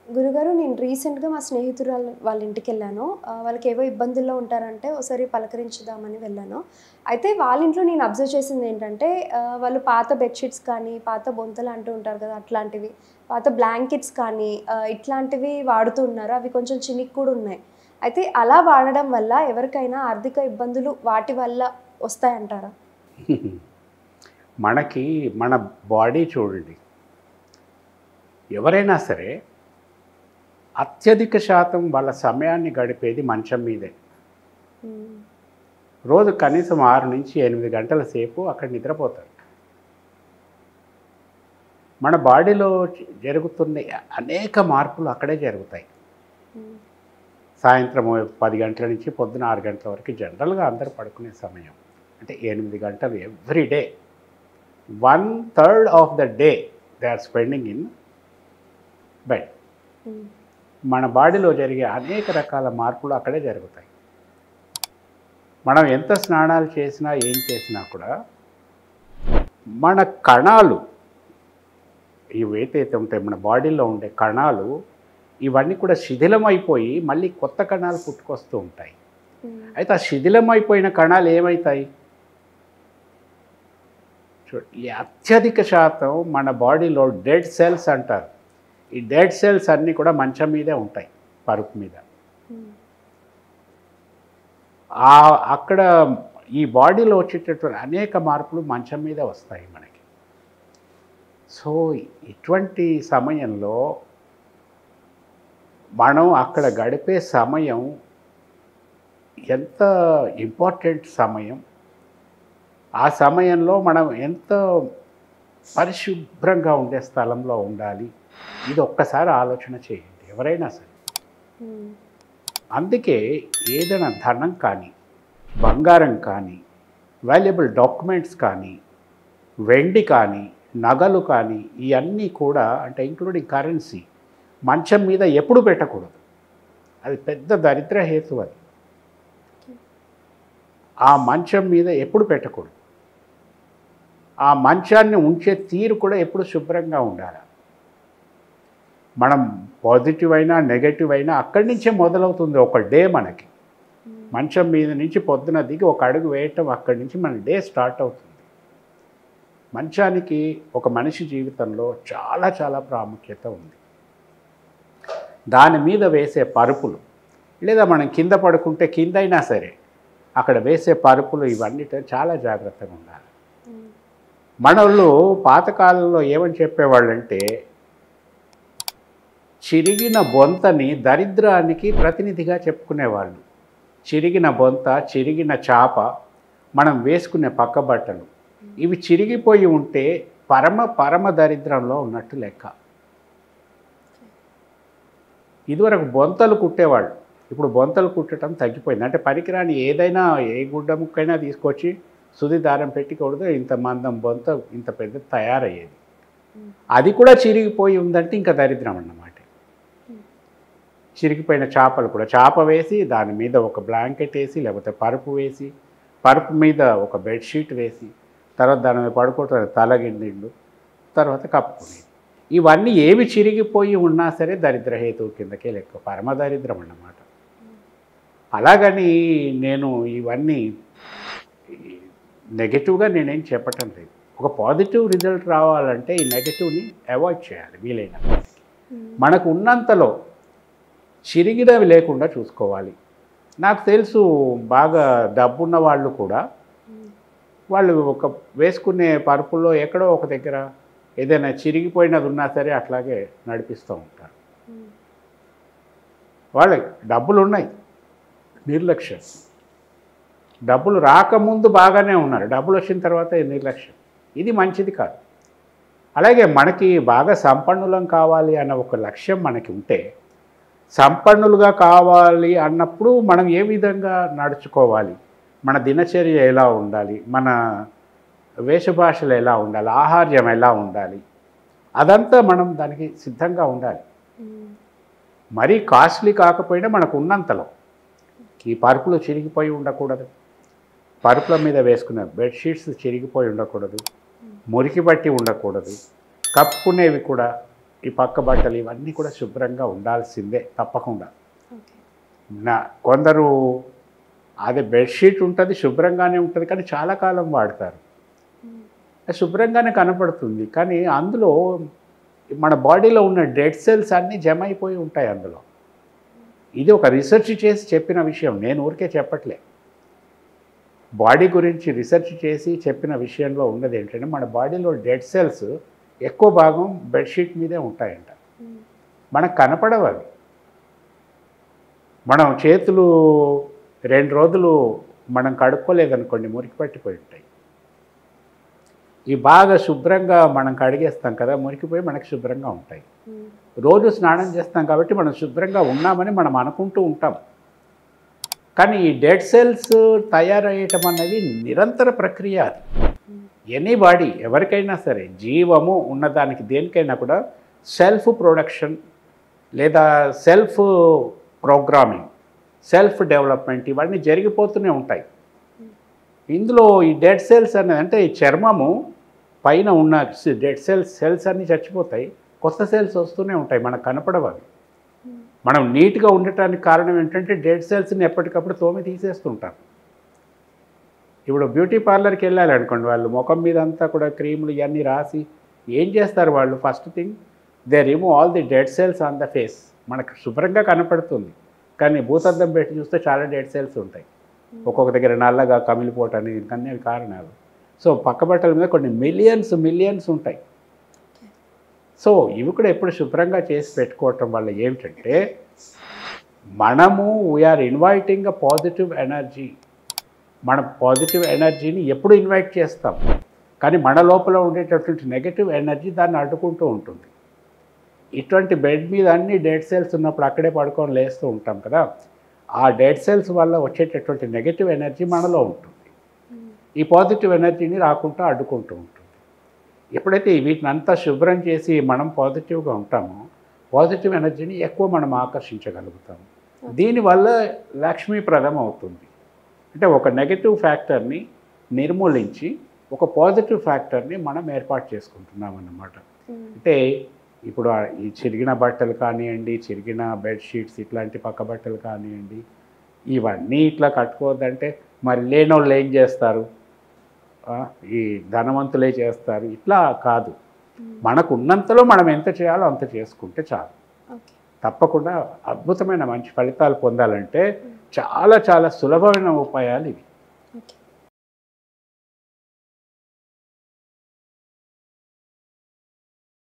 గురుగారు నేను రీసెంట్గా మా స్నేహితురాలు వాళ్ళ ఇంటికి వెళ్ళాను ఆ, వాళ్ళకి ఏవో ఇబ్బందుల్లో ఉంటారంటే ఒకసారి పలకరించుదామని వెళ్ళాను అయితే వాళ్ళ ఇంట్లో నేను అబ్జర్వ్ చేసింది ఏంటంటే ఆ, వాళ్ళు పాత బెడ్షీట్స్ కానీ పాత బొంతలు అంటూ ఉంటారు కదా అట్లాంటివి పాత బ్లాంకెట్స్ కానీ ఆ, ఇట్లాంటివి వాడుతూ ఉన్నారు అవి కొంచెం చినిక్ కూడా ఉన్నాయి అయితే అలా వాడడం వల్ల ఎవరికైనా ఆర్థిక ఇబ్బందులు వాటి వల్ల వస్తాయంటారా మనకి మన బాడీ చూడండి ఎవరైనా సరే అత్యధిక శాతం వాళ్ళ సమయాన్ని గడిపేది మంచం మీదే మ్మ్. రోజు కనీసం ఆరు నుంచి ఎనిమిది గంటల సేపు అక్కడ నిద్రపోతారు మన బాడీలో జరుగుతున్న అనేక మార్పులు అక్కడే జరుగుతాయి మ్మ్. సాయంత్రం పది గంటల నుంచి పొద్దున ఆరు గంటల వరకు జనరల్గా అందరు పడుకునే సమయం అంటే ఎనిమిది గంటలు every day one third of the day they are spending in bed hmm. మన బాడీలో జరిగే అనేక రకాల మార్పులు అక్కడే జరుగుతాయి మనం ఎంత స్నానాలు చేసినా ఏం చేసినా కూడా మన కణాలు ఇవైతే ఉంటాయి మన బాడీలో ఉండే కణాలు ఇవన్నీ కూడా శిథిలమైపోయి మళ్ళీ కొత్త కణాలు పుట్టుకొస్తూ ఉంటాయి మ్మ్. అయితే ఆ శిథిలమైపోయిన కణాలు ఏమవుతాయి చూడు ఈ అత్యధిక శాతం మన బాడీలో డెడ్ సెల్స్ అంటారు ఈ డెడ్ సెల్స్ అన్నీ కూడా మంచం మీదే ఉంటాయి పరుపు మీద మ్మ్. ఆ అక్కడ ఈ బాడీలో వచ్చేటటువంటి అనేక మార్పులు మంచం మీద వస్తాయి మనకి సో ఇటువంటి సమయంలో మనం అక్కడ గడిపే సమయం ఎంత ఇంపార్టెంట్ సమయం ఆ సమయంలో మనం ఎంత పరిశుభ్రంగా ఉండే స్థలంలో ఉండాలి ఇది ఒక్కసారి ఆలోచన చేయండి ఎవరైనా సరే మ్మ్. అందుకే ఏదైనా ధనం కానీ బంగారం కానీ వాల్యుబుల్ డాక్యుమెంట్స్ కానీ వెండి కానీ నగలు కానీ ఇవన్నీ కూడా అంటే ఇంక్లూడింగ్ కరెన్సీ మంచం మీద ఎప్పుడు పెట్టకూడదు అది పెద్ద దరిద్ర హేతు అది ఆ మంచం మీద ఎప్పుడు పెట్టకూడదు ఆ మంచాన్ని ఉంచే తీరు కూడా ఎప్పుడు శుభ్రంగా ఉండాలి మనం పాజిటివ్ అయినా నెగటివ్ అయినా అక్కడి నుంచే మొదలవుతుంది ఒక డే మనకి మ్మ్. మంచం మీద నుంచి పొద్దున దిగి ఒక అడుగు వేయటం అక్కడి నుంచి మన డే స్టార్ట్ అవుతుంది మంచానికి ఒక మనిషి జీవితంలో చాలా చాలా ప్రాముఖ్యత ఉంది దాని మీద వేసే పరుపులు లేదా మనం కింద పడుకుంటే కింద అయినా సరే అక్కడ వేసే పరుపులు ఇవన్నీ చాలా జాగ్రత్తగా ఉండాలి మ్మ్. మనోళ్ళు పాతకాలంలో ఏమని చెప్పేవాళ్ళంటే చిరిగిన బొంతని దరిద్రానికి ప్రతినిధిగా చెప్పుకునేవాళ్ళు చిరిగిన బొంత చిరిగిన చాప మనం వేసుకునే పక్క బట్టలు ఇవి చిరిగిపోయి ఉంటే పరమ పరమ దరిద్రంలో ఉన్నట్టు లెక్క ఇదివరకు బొంతలు కుట్టేవాళ్ళు ఇప్పుడు బొంతలు కుట్టడం తగ్గిపోయింది అంటే పనికిరాని ఏదైనా ఏ గుడ్డ ముక్కైనా తీసుకొచ్చి సుది దారం పెట్టి కొడితే ఇంత మందం బొంత ఇంత పెద్ద తయారయ్యేది అది కూడా చిరిగిపోయి ఉందంటే ఇంకా దరిద్రం అన్నమాట చిరిగిపోయిన చేపలు కూడా చేప వేసి దాని మీద ఒక బ్లాంకెట్ వేసి లేకపోతే పరుపు వేసి పరుపు మీద ఒక బెడ్షీట్ వేసి తర్వాత దాని మీద పడుకోవటం తలగిండిండు తర్వాత కప్పుకునేది ఇవన్నీ ఏవి చిరిగిపోయి ఉన్నా సరే దరిద్ర హేతువు కిందకే లెక్క పరమ దరిద్రం అన్నమాట అలాగని నేను ఇవన్నీ నెగటివ్గా నేనేం చెప్పటం లేదు ఒక పాజిటివ్ రిజల్ట్ రావాలంటే ఈ నెగటివ్ని అవాయిడ్ చేయాలి వీలైన మ్మ్. మనకు ఉన్నంతలో చిరిగినవి లేకుండా చూసుకోవాలి నాకు తెలుసు బాగా డబ్బున్న వాళ్ళు కూడా మ్మ్. వాళ్ళు ఒక వేసుకునే పరుపుల్లో ఎక్కడో ఒక దగ్గర ఏదైనా చిరిగిపోయినది ఉన్నా సరే అట్లాగే నడిపిస్తూ ఉంటారు మ్మ్. వాళ్ళకి డబ్బులు ఉన్నాయి నిర్లక్ష్యం డబ్బులు రాకముందు బాగానే ఉన్నారు డబ్బులు వచ్చిన తర్వాత ఈ నిర్లక్ష్యం ఇది మంచిది కాదు అలాగే మనకి బాగా సంపన్నులం కావాలి అన్న ఒక లక్ష్యం మనకి ఉంటే సంపన్నులుగా కావాలి అన్నప్పుడు మనం ఏ విధంగా నడుచుకోవాలి మన దినచర్య ఎలా ఉండాలి మన వేషభాషలు ఎలా ఉండాలి ఆహార్యం ఎలా ఉండాలి అదంతా మనం దానికి సిద్ధంగా ఉండాలి మ్మ్. మరీ కాస్ట్లీ కాకపోయినా మనకు ఉన్నంతలో ఈ పరుపులు చిరిగిపోయి ఉండకూడదు పరుపుల మీద వేసుకున్న బెడ్షీట్స్ చిరిగిపోయి ఉండకూడదు మురికి పట్టి ఉండకూడదు కప్పుకునేవి కూడా ఈ పక్క బట్టలు ఇవన్నీ కూడా శుభ్రంగా ఉండాల్సిందే తప్పకుండా ఓకే నా కొందరు అదే బెడ్షీట్ ఉంటుంది శుభ్రంగానే ఉంటుంది కానీ చాలా కాలం వాడతారు అది శుభ్రంగానే కనపడుతుంది కానీ అందులో మన బాడీలో ఉన్న డెడ్ సెల్స్ అన్నీ జమ అయిపోయి ఉంటాయి అందులో ఇది ఒక రీసెర్చ్ చేసి చెప్పిన విషయం నేను ఊరికే చెప్పట్లే బాడీ గురించి రీసెర్చ్ చేసి చెప్పిన విషయంలో ఉన్నది ఏంటంటే మన బాడీలో డెడ్ సెల్స్ ఎక్కువ భాగం బెడ్షీట్ మీదే ఉంటాయంట మనకు కనపడవు అవి మనం చేతులు రెండు రోజులు మనం కడుక్కోలేదనుకోండి మురికి పట్టిపోయి ఉంటాయి ఈ బాగా శుభ్రంగా మనం కడిగేస్తాం కదా మురికిపోయి మనకు శుభ్రంగా ఉంటాయి రోజు స్నానం చేస్తాం కాబట్టి మనం శుభ్రంగా ఉన్నామని మనం అనుకుంటూ ఉంటాం కానీ ఈ డెడ్ సెల్స్ తయారయ్యటం అన్నది నిరంతర ప్రక్రియ అది ఎనీ బాడీ ఎవరికైనా సరే జీవము ఉన్నదానికి దేనికైనా కూడా సెల్ఫ్ ప్రొడక్షన్ లేదా సెల్ఫ్ ప్రోగ్రామింగ్ సెల్ఫ్ డెవలప్మెంట్ ఇవన్నీ జరిగిపోతూనే ఉంటాయి ఇందులో ఈ డెడ్ సెల్స్ అనేది అంటే ఈ చర్మము పైన ఉన్న డెడ్ సెల్స్ సెల్స్ అన్నీ చచ్చిపోతాయి కొత్త సెల్స్ వస్తూనే ఉంటాయి మనకు కనపడవు అవి మనం నీట్గా ఉండటానికి కారణం ఏంటంటే డెడ్ సెల్స్ని ఎప్పటికప్పుడు తోమి తీసేస్తుంటారు ఇప్పుడు బ్యూటీ పార్లర్కి వెళ్ళాలి అనుకోండి వాళ్ళు ముఖం మీద అంతా కూడా క్రీములు ఇవన్నీ రాసి ఏం చేస్తారు వాళ్ళు first thing they remove all the dead cells on the face మనకు శుభ్రంగా కనపడుతుంది కానీ భూతద్దం పెట్టి చూస్తే చాలా డెడ్ సెల్స్ ఉంటాయి ఒక్కొక్క దగ్గర నల్లగా కమిలిపోవటానికి ఇంకన్నీ అవి కారణాలు సో పక్క బట్టల మీద కొన్ని మిలియన్స్ మిలియన్స్ ఉంటాయి సో ఇవి కూడా ఎప్పుడు శుభ్రంగా చేసి పెట్టుకోవటం వల్ల ఏమిటంటే మనము we are inviting a positive energy మన పాజిటివ్ ఎనర్జీని ఎప్పుడు ఇన్వైట్ చేస్తాం కానీ మన లోపల ఉండేటటువంటి నెగటివ్ ఎనర్జీ దాన్ని అడ్డుకుంటూ ఉంటుంది ఇటువంటి బెడ్ మీద అన్ని డెడ్ సెల్స్ ఉన్నప్పుడు అక్కడే పడుకొని లేస్తూ ఉంటాం కదా ఆ డెడ్ సెల్స్ వల్ల వచ్చేటటువంటి నెగటివ్ ఎనర్జీ మనలో ఉంటుంది ఈ పాజిటివ్ ఎనర్జీని రాకుండా అడ్డుకుంటూ ఉంటుంది ఎప్పుడైతే వీటిని అంతా శుభ్రం చేసి మనం పాజిటివ్గా ఉంటామో పాజిటివ్ ఎనర్జీని ఎక్కువ మనం ఆకర్షించగలుగుతాము దీనివల్ల లక్ష్మీప్రదం అవుతుంది అంటే ఒక నెగటివ్ ఫ్యాక్టర్ని నిర్మూలించి ఒక పాజిటివ్ ఫ్యాక్టర్ని మనం ఏర్పాటు చేసుకుంటున్నాం అన్నమాట అంటే ఇప్పుడు ఆ ఈ చిరిగిన బట్టలు కానివ్వండి చిరిగిన బెడ్షీట్స్ ఇట్లాంటి పక్క బట్టలు కానివ్వండి ఇవన్నీ ఇట్లా కట్టుకోవద్దంటే మరి లేనోళ్ళు ఏం చేస్తారు ఆ, ఈ ధనవంతులే చేస్తారు ఇట్లా కాదు మనకు ఉన్నంతలో మనం ఎంత చేయాలో అంత చేసుకుంటే చాలు ఓకే తప్పకుండా అద్భుతమైన మంచి ఫలితాలు పొందాలంటే చాలా చాలా సులభమైన ఉపాయాలు ఇవి